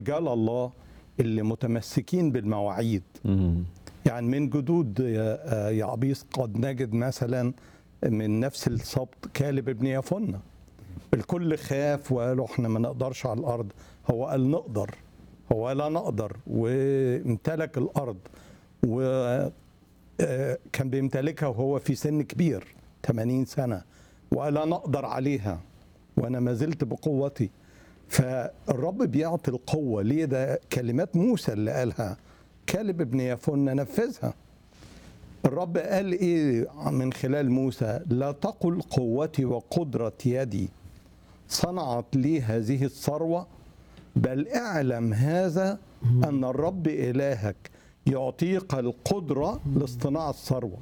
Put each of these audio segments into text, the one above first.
رجال الله اللي متمسكين بالمواعيد مم. يعني من جدود يا- يعبيس قد نجد مثلا من نفس السبط كالب ابن يفنة الكل خاف وقالوا احنا ما نقدرش على الارض هو قال نقدر هو قال لا نقدر وامتلك الارض وكان بيمتلكها وهو في سن كبير 80 سنه وقال لا نقدر عليها وانا ما زلت بقوتي فالرب بيعطي القوه ليه ده كلمات موسى اللي قالها كالب ابن يفن نفذها الرب قال ايه من خلال موسى لا تقل قوتي وقدره يدي صنعت لي هذه الثروه بل اعلم هذا ان الرب الهك يعطيك القدره لاصطناع الثروه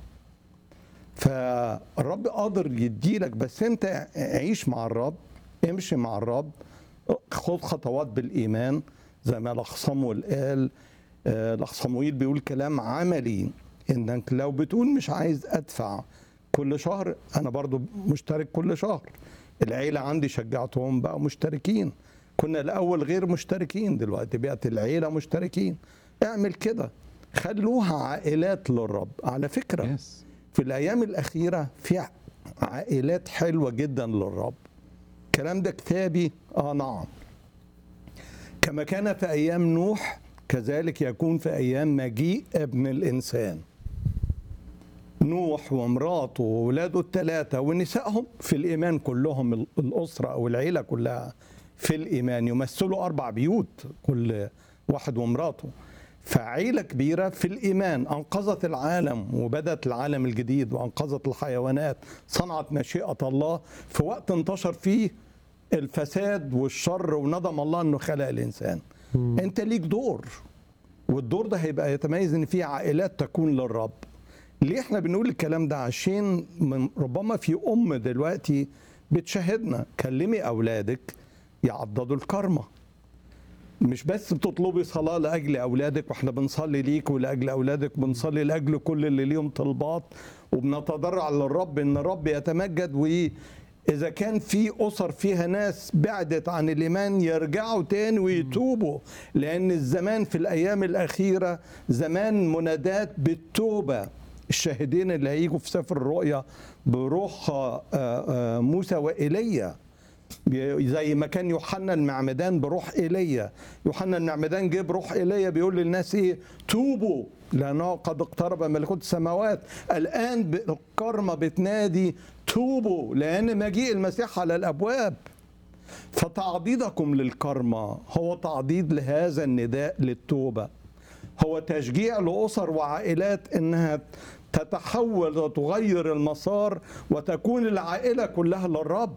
فالرب قادر يديلك بس انت عيش مع الرب امشي مع الرب خد خطوات بالايمان زي ما الاخ صمويل قال آه، الاخ صمويل بيقول كلام عملي انك لو بتقول مش عايز ادفع كل شهر انا برضو مشترك كل شهر العيله عندي شجعتهم بقى مشتركين كنا الاول غير مشتركين دلوقتي بقت العيله مشتركين اعمل كده خلوها عائلات للرب على فكره يس في الايام الاخيره في عائلات حلوه جدا للرب الكلام ده كتابي اه نعم كما كان في ايام نوح كذلك يكون في ايام مجيء ابن الانسان نوح ومراته وولاده الثلاثه ونسائهم في الايمان كلهم ال- الاسره او العيله كلها في الايمان يمثلوا اربع بيوت كل واحد ومراته فعيله كبيره في الايمان انقذت العالم وبدات العالم الجديد وانقذت الحيوانات صنعت مشيئه الله في وقت انتشر فيه الفساد والشر وندم الله انه خلق الانسان انت ليك دور والدور ده هيبقى يتميز ان في عائلات تكون للرب ليه احنا بنقول الكلام ده عشان من ربما في ام دلوقتي بتشاهدنا كلمي اولادك يعضدوا الكرمه مش بس بتطلبي صلاة لأجل أولادك وإحنا بنصلي ليك ولأجل أولادك بنصلي لأجل كل اللي ليهم طلبات وبنتضرع للرب إن الرب يتمجد وإذا كان في أسر فيها ناس بعدت عن الإيمان يرجعوا تاني ويتوبوا لأن الزمان في الأيام الأخيرة زمان منادات بالتوبة الشاهدين اللي هيجوا في سفر الرؤيا بروح آه، آه، موسى وإيليا زي ما كان يوحنا المعمدان بروح ايليا يوحنا المعمدان جه بروح ايليا بيقول للناس ايه توبوا لانه قد اقترب ملكوت السماوات الان ب- الكرمه بتنادي توبوا لان مجيء المسيح على الابواب فتعضيدكم للكرمه هو تعضيد لهذا النداء للتوبه هو تشجيع لاسر وعائلات انها تتحول وتغير المسار وتكون العائله كلها للرب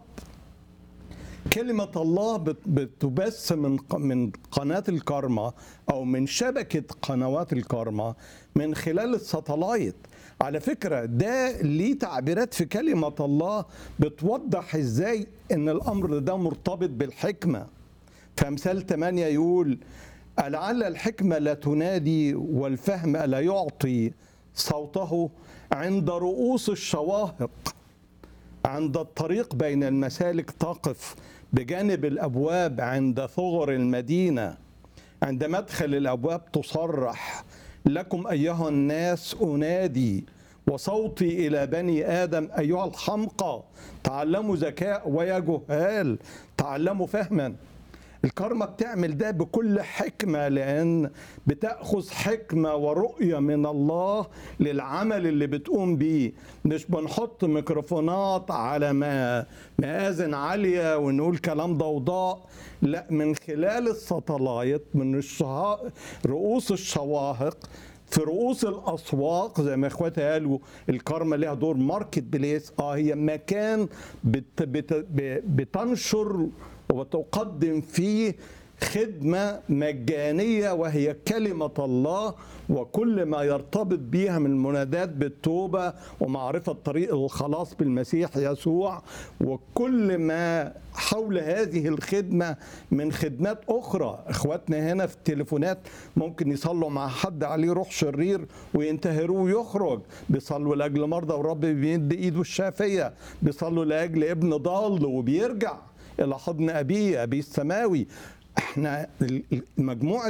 كلمة الله بت- بتبث من ق- من قناة الكارما أو من شبكة قنوات الكارما من خلال الساتلايت على فكرة ده ليه تعبيرات في كلمة الله بتوضح ازاي ان الامر ده مرتبط بالحكمة فامثال 8 يقول لعل الحكمة لا تنادي والفهم لا يعطي صوته عند رؤوس الشواهق عند الطريق بين المسالك تقف بجانب الابواب عند ثغر المدينه عند مدخل الابواب تصرح لكم ايها الناس انادي وصوتي الى بني ادم ايها الحمقى تعلموا ذكاء ويا جهال تعلموا فهما الكارما بتعمل ده بكل حكمة لأن بتأخذ حكمة ورؤية من الله للعمل اللي بتقوم بيه مش بنحط ميكروفونات على ما مآذن عالية ونقول كلام ضوضاء لا من خلال الساتلايت من الشها... رؤوس الشواهق في رؤوس الاسواق زي ما اخواتي قالوا الكارما ليها دور ماركت بليس اه هي مكان بت بت ب- بتنشر وتقدم فيه خدمة مجانية وهي كلمة الله وكل ما يرتبط بيها من منادات بالتوبة ومعرفة طريق الخلاص بالمسيح يسوع وكل ما حول هذه الخدمة من خدمات أخرى إخواتنا هنا في التليفونات ممكن يصلوا مع حد عليه روح شرير وينتهروه ويخرج بيصلوا لأجل مرضى والرب بيد إيده الشافية بيصلوا لأجل ابن ضال وبيرجع إلى حضن أبيه أبيه السماوي احنا ال- ال- مجموعه